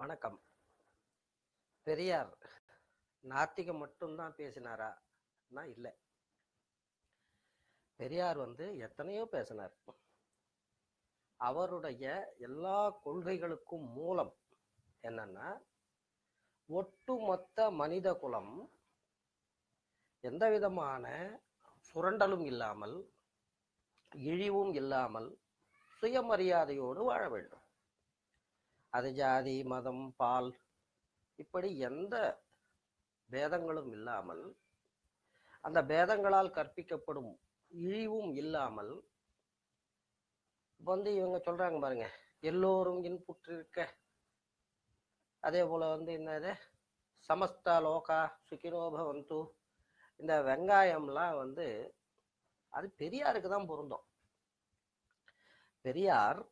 வணக்கம் பெரியார் நாத்திகம் மட்டும்தான் பேசினாரா நான் இல்லை பெரியார் வந்து எத்தனையோ பேசினார் அவருடைய எல்லா கொள்கைகளுக்கும் மூலம் என்னன்னா ஒட்டுமொத்த மனித குலம் எந்த விதமான சுரண்டலும் இல்லாமல் இழிவும் இல்லாமல் சுயமரியாதையோடு வாழ வேண்டும் அது ஜாதி மதம் பால் இப்படி எந்த பேதங்களும் இல்லாமல் அந்த பேதங்களால் கற்பிக்கப்படும் இழிவும் இல்லாமல் வந்து இவங்க சொல்றாங்க பாருங்க எல்லோரும் இன்புற்றிருக்க அதே போல வந்து என்னது சமஸ்தா லோகா சுகினோபவந்து இந்த வெங்காயம்லாம் வந்து அது பெரியாருக்கு தான் பொருந்தும் பெரியார்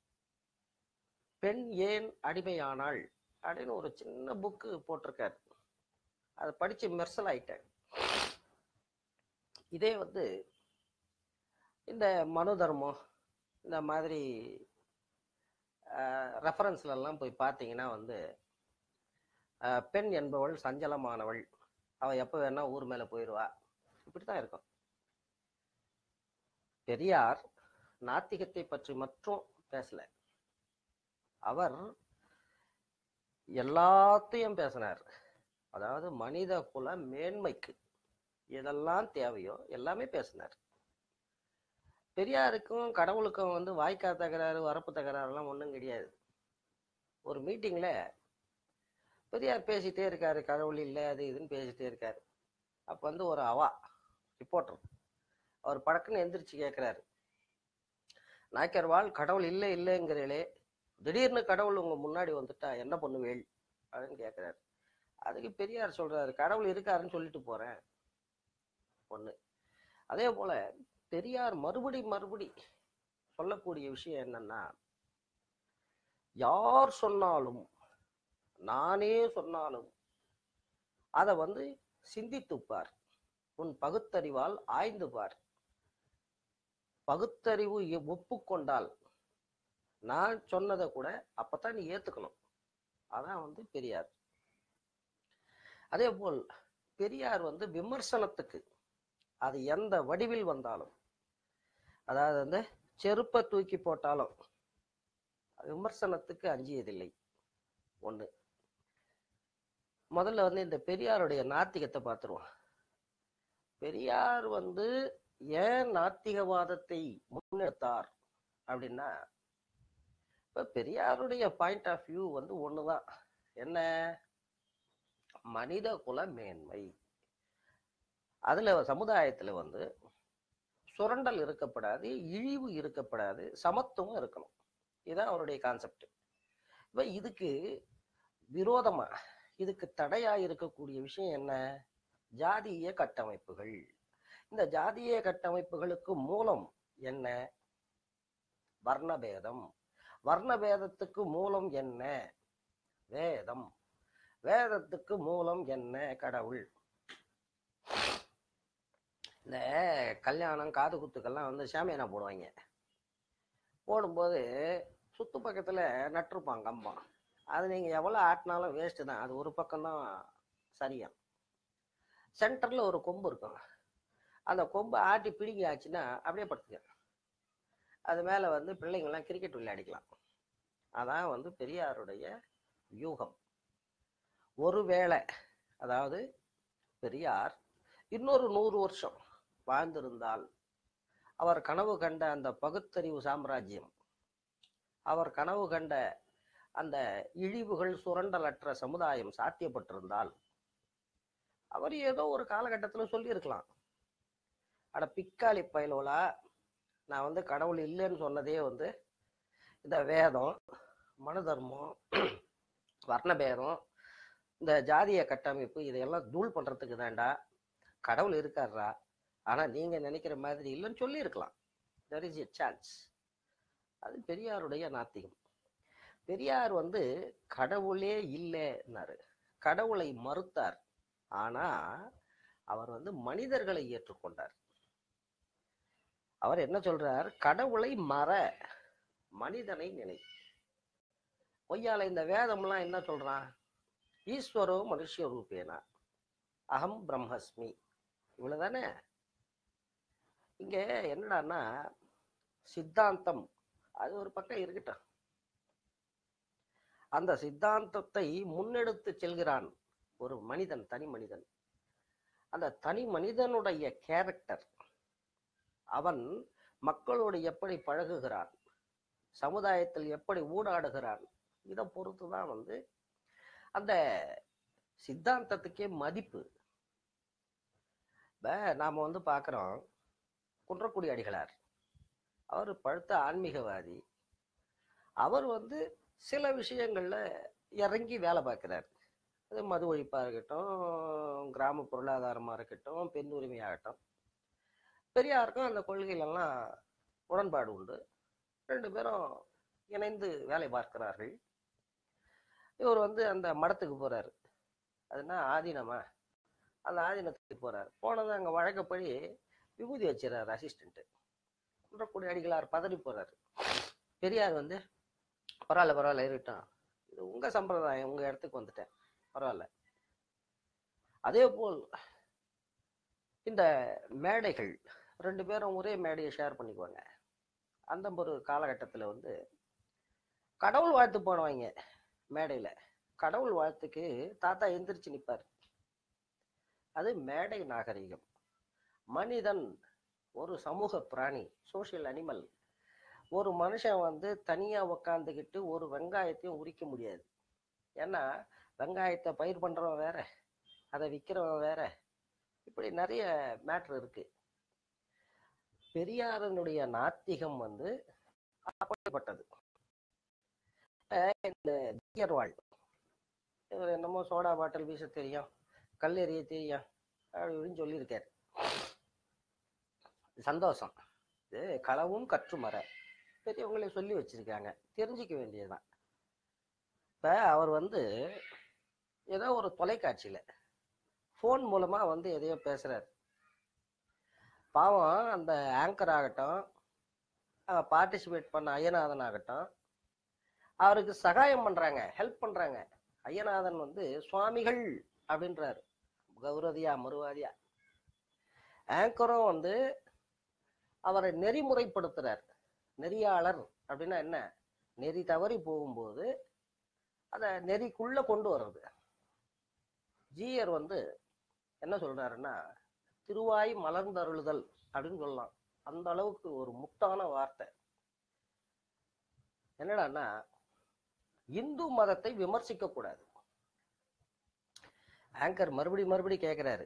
பெண் ஏன் அடிமையானாள் அப்படின்னு ஒரு சின்ன புக்கு போட்டிருக்காரு அதை படிச்சு மெர்சல் ஆயிட்டேன் இதே வந்து இந்த மனு தர்மம் இந்த மாதிரி ரெஃபரன்ஸ்ல எல்லாம் போய் பார்த்தீங்கன்னா வந்து அஹ், பெண் என்பவள் சஞ்சலமானவள் அவ எப்ப வேணா ஊர் மேல போயிடுவா இப்படித்தான் இருக்கும் பெரியார் நாத்திகத்தை பற்றி மட்டும் பேசல அவர் எல்லாத்தையும் பேசினார் அதாவது மனித குல மேன்மைக்கு எதெல்லாம் தேவையோ எல்லாமே பேசினார் பெரியாருக்கும் கடவுளுக்கும் வந்து வாய்க்கா தகராறு வரப்பு தகராறுலாம் ஒன்றும் கிடையாது ஒரு மீட்டிங்கில் பெரியார் பேசிட்டே இருக்காரு கடவுள் இல்லை அது இதுன்னு பேசிட்டே இருக்காரு அப்போ வந்து ஒரு அவா ரிப்போர்ட்டர் அவர் படக்குன்னு எந்திரிச்சு கேட்குறாரு நாய்க்கர்வாள் கடவுள் இல்லை இல்லைங்கிறீங்களே திடீர்னு கடவுள் உங்க முன்னாடி வந்துட்டா என்ன பண்ணுவேள் அப்படின்னு கேட்குறாரு அதுக்கு பெரியார் சொல்றாரு கடவுள் இருக்காருன்னு சொல்லிட்டு போறேன் ஒண்ணு அதே போல பெரியார் மறுபடி மறுபடி சொல்லக்கூடிய விஷயம் என்னன்னா யார் சொன்னாலும் நானே சொன்னாலும் அதை வந்து சிந்தித்துப் பார் உன் பகுத்தறிவால் ஆய்ந்து பார் பகுத்தறிவு எ- ஒப்புக்கொண்டால் நான் சொன்னதை கூட அப்பதான் நீ ஏத்துக்கணும் அதான் வந்து பெரியார் அதே போல் பெரியார் வந்து விமர்சனத்துக்கு அது எந்த வடிவில் வந்தாலும் அதாவது வந்து செருப்பை தூக்கி போட்டாலும் விமர்சனத்துக்கு அஞ்சியதில்லை ஒண்ணு முதல்ல வந்து இந்த பெரியாருடைய நாத்திகத்தை பார்த்துருவோம் பெரியார் வந்து ஏன் நாத்திகவாதத்தை முன்னெடுத்தார் அப்படின்னா இப்ப பெரியாருடைய பாயிண்ட் ஆஃப் வியூ வந்து ஒண்ணுதான் என்ன மனித குல மேன்மை அதுல சமுதாயத்துல வந்து சுரண்டல் இருக்கப்படாது இழிவு இருக்கப்படாது சமத்துவம் இருக்கணும் இதுதான் அவருடைய கான்செப்ட் இப்ப இதுக்கு விரோதமா இதுக்கு தடையா இருக்கக்கூடிய விஷயம் என்ன ஜாதிய கட்டமைப்புகள் இந்த ஜாதிய கட்டமைப்புகளுக்கு மூலம் என்ன வர்ணபேதம் வர்ணபேதத்துக்கு மூலம் என்ன வேதம் வேதத்துக்கு மூலம் என்ன கடவுள் இந்த கல்யாணம் காது குத்துக்கெல்லாம் வந்து சாமியானா போடுவாங்க போடும்போது சுத்து பக்கத்துல நட்டிருப்பான் கம்பம் அது நீங்க எவ்வளவு ஆட்டினாலும் வேஸ்ட் தான் அது ஒரு பக்கம்தான் சரியா சென்டர்ல ஒரு கொம்பு இருக்கும் அந்த கொம்பை ஆட்டி பிடிங்கி ஆச்சுன்னா அப்படியே படுத்துக்க அது மேல வந்து பிள்ளைங்கள்லாம் கிரிக்கெட் விளையாடிக்கலாம் அதான் வந்து பெரியாருடைய வியூகம் ஒருவேளை அதாவது பெரியார் இன்னொரு நூறு வருஷம் வாழ்ந்திருந்தால் அவர் கனவு கண்ட அந்த பகுத்தறிவு சாம்ராஜ்யம் அவர் கனவு கண்ட அந்த இழிவுகள் சுரண்டலற்ற சமுதாயம் சாத்தியப்பட்டிருந்தால் அவர் ஏதோ ஒரு காலகட்டத்தில் சொல்லியிருக்கலாம் அட பிக்காளி பயலோலா நான் வந்து கடவுள் இல்லைன்னு சொன்னதே வந்து இந்த வேதம் மனு தர்மம் வர்ணபேதம் இந்த ஜாதிய கட்டமைப்பு இதையெல்லாம் தூள் பண்றதுக்கு தான்டா கடவுள் இருக்காருடா ஆனா நீங்க நினைக்கிற மாதிரி இல்லைன்னு சொல்லியிருக்கலாம் தெர் இஸ் எ சான்ஸ் அது பெரியாருடைய நாத்திகம் பெரியார் வந்து கடவுளே இல்லைன்னாரு கடவுளை மறுத்தார் ஆனா அவர் வந்து மனிதர்களை ஏற்றுக்கொண்டார் அவர் என்ன சொல்றார் கடவுளை மற மனிதனை நினை பொய்யால இந்த வேதம்லாம் என்ன சொல்றான் ஈஸ்வரோ மனுஷ ரூபேனா அகம் பிரம்மஸ்மி இவ்வளவுதானே இங்க என்னடான்னா சித்தாந்தம் அது ஒரு பக்கம் இருக்கட்டும் அந்த சித்தாந்தத்தை முன்னெடுத்து செல்கிறான் ஒரு மனிதன் தனி மனிதன் அந்த தனி மனிதனுடைய கேரக்டர் அவன் மக்களோடு எப்படி பழகுகிறான் சமுதாயத்தில் எப்படி ஊடாடுகிறான் இதை பொறுத்து தான் வந்து அந்த சித்தாந்தத்துக்கே மதிப்பு இப்ப நாம வந்து பார்க்குறோம் குன்றக்குடி அடிகளார் அவர் பழுத்த ஆன்மீகவாதி அவர் வந்து சில விஷயங்கள்ல இறங்கி வேலை பார்க்கிறார் அது மது ஒழிப்பா இருக்கட்டும் கிராம பொருளாதாரமா இருக்கட்டும் பெண் உரிமையாகட்டும் பெரியாருக்கும் அந்த கொள்கையிலெல்லாம் உடன்பாடு உண்டு ரெண்டு பேரும் இணைந்து வேலை பார்க்கிறார்கள் இவர் வந்து அந்த மடத்துக்கு போறாரு அதுனா ஆதீனமா அந்த ஆதீனத்துக்கு போறாரு போனது அங்க வழக்கப்படி விபூதி வச்சிடறாரு அசிஸ்டன்ட் குன்றக்குடி அடிகளார் பதறி போறாரு பெரியார் வந்து பரவாயில்ல பரவாயில்ல இருக்கட்டும் இது உங்க சம்பிரதாயம் உங்க இடத்துக்கு வந்துட்டேன் பரவாயில்ல அதே போல் இந்த மேடைகள் ரெண்டு பேரும் ஒரே மேடையை ஷேர் பண்ணிக்குவாங்க அந்த ஒரு காலகட்டத்தில் வந்து கடவுள் வாழ்த்து போனவங்க மேடையில் கடவுள் வாழ்த்துக்கு தாத்தா எந்திரிச்சு நிற்பார் அது மேடை நாகரிகம் மனிதன் ஒரு சமூக பிராணி சோஷியல் அனிமல் ஒரு மனுஷன் வந்து தனியாக உக்காந்துக்கிட்டு ஒரு வெங்காயத்தையும் உரிக்க முடியாது ஏன்னா வெங்காயத்தை பயிர் பண்ணுறவன் வேற அதை விற்கிறவன் வேற இப்படி நிறைய மேட்ரு இருக்கு பெரியாரனுடைய நாத்திகம் வந்து அப்படிப்பட்டது இந்த ஜியர்வாள் இவர் என்னமோ சோடா பாட்டில் வீச தெரியும் கல் எறிய தெரியும் அப்படின்னு சொல்லியிருக்காரு சந்தோஷம் இது களவும் கற்று மர பெரியவங்களே சொல்லி வச்சிருக்காங்க தெரிஞ்சிக்க வேண்டியதுதான் இப்ப அவர் வந்து ஏதோ ஒரு தொலைக்காட்சியில ஃபோன் மூலமா வந்து எதையோ பேசுறாரு பாவம் அந்த ஆங்கர் ஆகட்டும் பார்ட்டிசிபேட் பண்ண ஐயநாதன் ஆகட்டும் அவருக்கு சகாயம் பண்றாங்க ஹெல்ப் பண்றாங்க ஐயநாதன் வந்து சுவாமிகள் அப்படின்றாரு கௌரதியா மறுவாதியா ஆங்கரும் வந்து அவரை நெறிமுறைப்படுத்துறார் நெறியாளர் அப்படின்னா என்ன நெறி தவறி போகும்போது அதை நெறிக்குள்ள கொண்டு வர்றது ஜீயர் வந்து என்ன சொல்றாருன்னா திருவாய் மலர்ந்தருளுதல் அப்படின்னு சொல்லலாம் அந்த அளவுக்கு ஒரு முத்தான வார்த்தை என்னடான்னா இந்து மதத்தை விமர்சிக்க கூடாது ஆங்கர் மறுபடி மறுபடி கேட்கிறாரு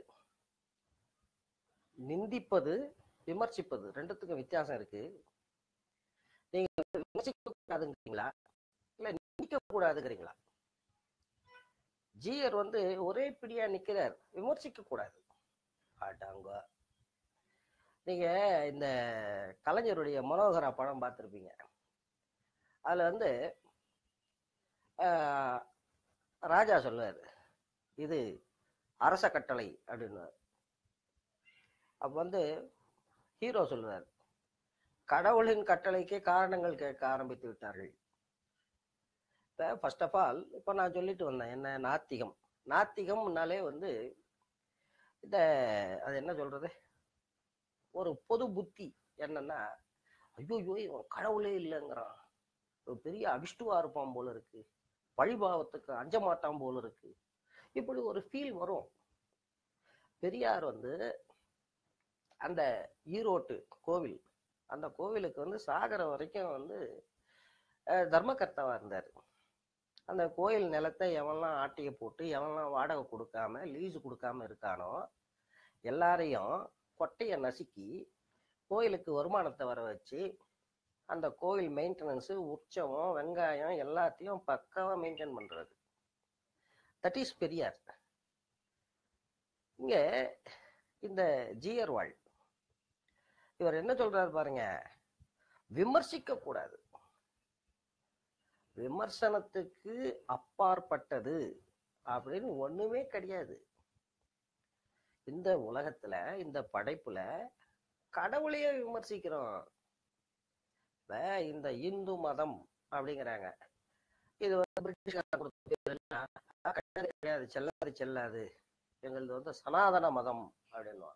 நிந்திப்பது விமர்சிப்பது ரெண்டுத்துக்கும் வித்தியாசம் இருக்கு நீங்க விமர்சிக்க கூடாதுங்கிறீங்களா இல்ல நிந்திக்க கூடாதுங்கிறீங்களா ஜீயர் வந்து ஒரே பிடியா நிக்கிறார் விமர்சிக்க கூடாது ஆட்டாங்க நீங்க இந்த கலைஞருடைய மனோகரா படம் பார்த்துருப்பீங்க அதுல வந்து ஆஹ், ராஜா சொல்லுவார் இது அரச கட்டளை அப்படின்னு அப்ப வந்து ஹீரோ சொல்லுவார் கடவுளின் கட்டளைக்கே காரணங்கள் கேட்க ஆரம்பித்து விட்டார்கள் இப்போ ஃபர்ஸ்ட் ஆஃப் ஆல் இப்போ நான் சொல்லிட்டு வந்தேன் என்ன நாத்திகம் நாத்திகம்னாலே வந்து இந்த அது என்ன சொல்றது ஒரு பொது புத்தி என்னன்னா ஐயோ இவன் கடவுளே இல்லைங்கிறான் ஒரு பெரிய அபிஷ்டுவா இருப்பான் போல இருக்கு பழிபாவத்துக்கு அஞ்ச மாட்டான் போல இருக்கு இப்படி ஒரு ஃபீல் வரும் பெரியார் வந்து அந்த ஈரோட்டு கோவில் அந்த கோவிலுக்கு வந்து சாகர வரைக்கும் வந்து அஹ், தர்மகர்த்தாவா இருந்தார் அந்த கோயில் நிலத்தை எவன்லாம் ஆட்டிய போட்டு எவன்லாம் வாடகை கொடுக்காம லீஸு கொடுக்காம இருக்கானோ எல்லாரையும் கொட்டையை நசுக்கி கோயிலுக்கு வருமானத்தை வர வச்சு அந்த கோயில் மெயின்டெனன்ஸு உற்சவம் வெங்காயம் எல்லாத்தையும் பக்காவா மெயின்டைன் பண்றது தட் இஸ் பெரியார் இங்க இந்த ஜியர் வாழ் இவர் என்ன சொல்றாரு பாருங்க விமர்சிக்க கூடாது விமர்சனத்துக்கு அப்பாற்பட்டது அப்படின்னு ஒண்ணுமே கிடையாது இந்த உலகத்துல இந்த படைப்புல கடவுளையே விமர்சிக்கிறோம் இப்ப இந்த இந்து மதம் அப்படிங்கிறாங்க இது வந்து பிரிட்டிஷ்காரன் கொடுத்த பேர் எல்லாம், "ஆ, கிடையாது கிடையாது செல்லாது செல்லாது எங்களது வந்து சனாதன மதம் அப்படின்னுவான்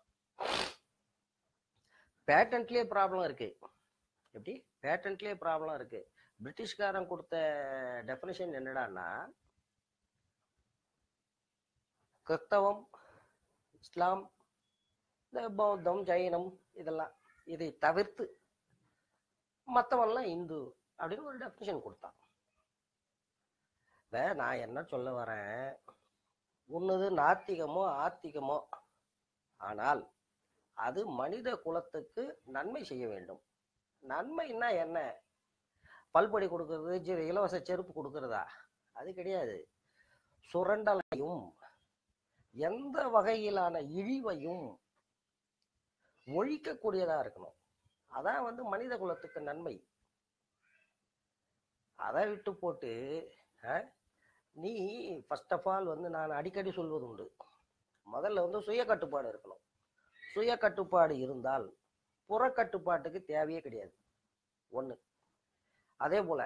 பேட்டன்ட்லயே ப்ராப்ளம் இருக்கு எப்படி பேட்டன்ட்லயே ப்ராப்ளம் இருக்கு பிரிட்டிஷ்காரன் கொடுத்த டெஃபினிஷன் என்னடான்னா கிறிஸ்தவம் இஸ்லாம் இந்த பௌத்தம் ஜெயினம் இதெல்லாம் இதை தவிர்த்து மற்றவன்லாம் இந்து அப்படின்னு ஒரு டெஃபினிஷன் கொடுத்தான் இப்ப நான் என்ன சொல்ல வரேன் உன்னது நாத்திகமோ ஆத்திகமோ ஆனால் அது மனித குலத்துக்கு நன்மை செய்ய வேண்டும் நன்மைன்னா என்ன பல்படி கொடுக்கறது ஜெ- இலவச செருப்பு கொடுக்கறதா அது கிடையாது சுரண்டலையும் எந்த வகையிலான இழிவையும் ஒழிக்கக்கூடியதா இருக்கணும் அதான் வந்து மனித குலத்துக்கு நன்மை அதை விட்டு போட்டு அஹ், நீ ஃபர்ஸ்ட் ஆஃப் ஆல் வந்து நான் அடிக்கடி சொல்வது உண்டு முதல்ல வந்து சுய கட்டுப்பாடு இருக்கணும் சுய கட்டுப்பாடு இருந்தால் புற கட்டுப்பாட்டுக்கு தேவையே கிடையாது ஒண்ணு அதே போல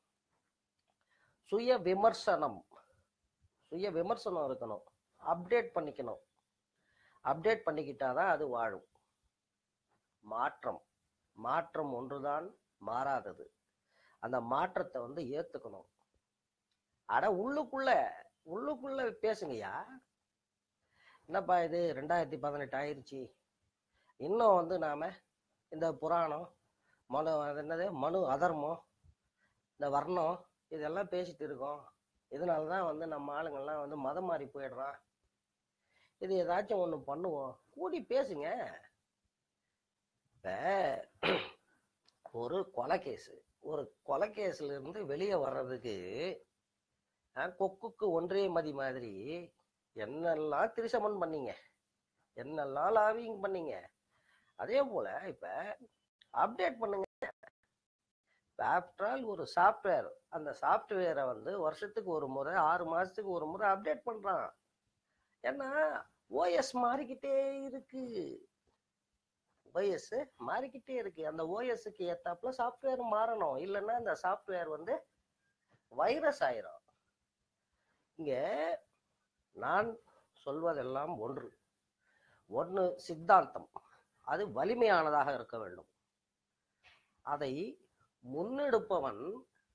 சுய விமர்சனம் சுய விமர்சனம் இருக்கணும் அப்டேட் பண்ணிக்கணும் அப்டேட் பண்ணிக்கிட்டாதான் அது வாழும் மாற்றம் மாற்றம் ஒன்றுதான் மாறாதது அந்த மாற்றத்தை வந்து ஏத்துக்கணும் அட உள்ளுக்குள்ள உள்ளுக்குள்ள பேசுங்கய்யா என்னப்பா இது ரெண்டாயிரத்தி பதினெட்டு ஆயிருச்சு இன்னும் வந்து நாம இந்த புராணம் மனு அது என்னது மனு அதர்மம் இந்த வர்ணம் இதெல்லாம் பேசிட்டு இருக்கோம் இதனால தான் வந்து நம்ம ஆளுங்கள்லாம் வந்து மதம் மாறி போயிடுறான் இது ஏதாச்சும் ஒன்று பண்ணுவோம் கூடி பேசுங்க இப்ப ஒரு கொலை கேஸு ஒரு கொலை கேஸ்ல இருந்து வெளியே வர்றதுக்கு அஹ், கொக்குக்கு ஒன்றே மதி மாதிரி என்னெல்லாம் திரிசமன் பண்ணீங்க என்னெல்லாம் லாவிங் பண்ணீங்க அதே போல இப்ப அப்டேட் பண்ணுங்க ஆஃப்டர் ஆல் ஒரு சாஃப்ட்வேர் அந்த சாஃப்ட்வேரை வந்து வருஷத்துக்கு ஒரு முறை ஆறு மாசத்துக்கு ஒரு முறை அப்டேட் பண்றான் ஏன்னா ஓஎஸ் மாறிக்கிட்டே இருக்கு ஓஎஸ் மாறிக்கிட்டே இருக்கு அந்த ஓஎஸ்க்கு ஏத்தாப்புல சாஃப்ட்வேர் மாறணும் இல்லைன்னா அந்த சாஃப்ட்வேர் வந்து வைரஸ் ஆயிரும் இங்க நான் சொல்வதெல்லாம் ஒன்று ஒன்று சித்தாந்தம் அது வலிமையானதாக இருக்க வேண்டும் அதை முன்னெடுப்பவன்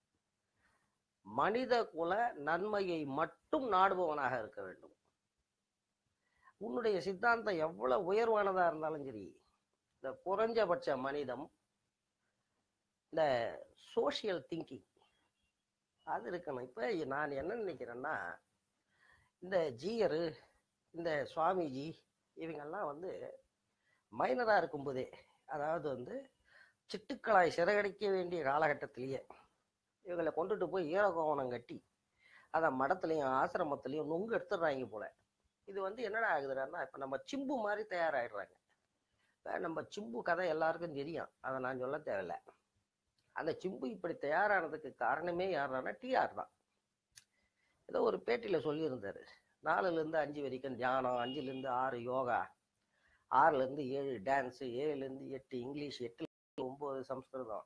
மனித குல நன்மையை மட்டும் நாடுபவனாக இருக்க வேண்டும் உன்னுடைய சித்தாந்தம் எவ்வளவு உயர்வானதா இருந்தாலும் சரி இந்த குறைஞ்சபட்ச மனிதம் இந்த சோஷியல் திங்கிங் அது இருக்கணும் இப்ப நான் என்ன நினைக்கிறேன்னா இந்த ஜீயரு இந்த சுவாமிஜி இவங்கெல்லாம் வந்து மைனரா இருக்கும்போதே அதாவது வந்து சிட்டுக்களாய் சிறகடிக்க வேண்டிய காலகட்டத்திலேயே இவங்களை கொண்டுட்டு போய் ஈரகோவனம் கட்டி அதை மடத்துலையும் ஆசிரமத்துலையும் நுங்கு எடுத்துடுறாங்க போல இது வந்து என்னடா ஆகுதுன்னா இப்போ நம்ம சிம்பு மாதிரி தயாராகிடுறாங்க இப்ப நம்ம சிம்பு கதை எல்லாருக்கும் தெரியும் அதை நான் சொல்ல தேவையில்ல அந்த சிம்பு இப்படி தயாரானதுக்கு காரணமே யாருன்னா டிஆர் தான் ஏதோ ஒரு பேட்டியில் சொல்லியிருந்தாரு நாலுலேருந்து அஞ்சு வரைக்கும் தியானம் அஞ்சுலேருந்து ஆறு யோகா ஆறுலேருந்து ஏழு டான்ஸு ஏழுலேருந்து எட்டு இங்கிலீஷ் எட்டு ஒம்பது சம்ஸ்கிருதம்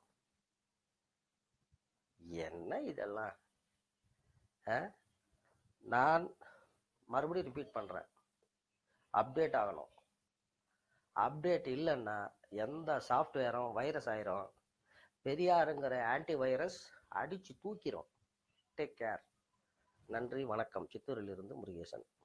என்ன இதெல்லாம் ஆ? நான் மறுபடியும் ரிப்பீட் பண்ணுறேன் அப்டேட் ஆகணும் அப்டேட் இல்லைன்னா எந்த சாஃப்ட்வேரும் வைரஸ் ஆயிரும் பெரியாருங்கிற ஆன்டி வைரஸ் அடிச்சு தூக்கிரும் டேக் கேர் நன்றி வணக்கம் சித்தூரிலிருந்து முருகேசன்